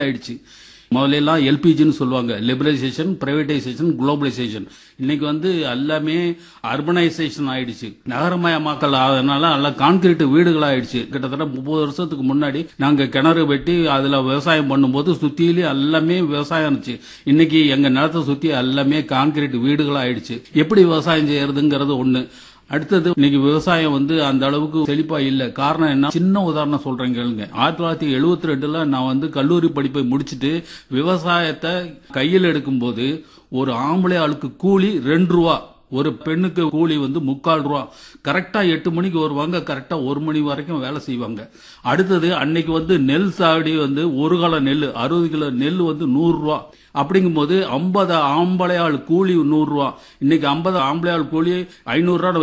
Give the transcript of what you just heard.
ஆயிடுச்சு முதல்ல எல்லாம் எல்பிஜின்னு சொல்லுவாங்க லிபரலைசேஷன் பிரைவேடைசேஷன் குளோபலைசேஷன் இன்னைக்கு வந்து எல்லாமே அர்பனைசேஷன் ஆயிடுச்சு நகரமயமாக்கல் ஆனதுனால எல்லாம் கான்கிரீட் வீடுகள் ஆயிடுச்சு கிட்டத்தட்ட முப்பது வருஷத்துக்கு முன்னாடி நாங்க கிணறு வெட்டி அதுல விவசாயம் பண்ணும்போது சுத்தியிலே எல்லாமே விவசாயம் இருந்துச்சு இன்னைக்கு எங்க நிலத்தை சுத்தி எல்லாமே கான்கிரீட் வீடுகள் ஆயிடுச்சு எப்படி விவசாயம் செய்யறதுங்கிறது ஒண்ணு அடுத்தது இன்னைக்கு விவசாயம் வந்து அந்த அளவுக்கு செழிப்பா இல்ல காரணம் என்ன சின்ன உதாரணம் சொல்றேன் கேளுங்க ஆயிரத்தி தொள்ளாயிரத்தி எழுபத்தி ரெண்டுல நான் வந்து கல்லூரி படிப்பை முடிச்சுட்டு விவசாயத்தை கையில் எடுக்கும்போது ஒரு ஆம்பளை ஆளுக்கு கூலி ரெண்டு ரூபா ஒரு பெண்ணுக்கு கூலி வந்து முக்கால் ரூபா கரெக்டா எட்டு மணிக்கு வருவாங்க கரெக்டா ஒரு மணி வரைக்கும் வேலை செய்வாங்க அடுத்தது அன்னைக்கு வந்து நெல் சாவடி வந்து ஒரு கால நெல் அறுபது கிலோ நெல் வந்து நூறு ரூபா அப்படிங்கும்போது ஐம்பது ஆம்பளையாள் கூலி நூறு ரூபா இன்னைக்கு ஐம்பது ஆம்பளையாள் கூலி ஐநூறு ரூபா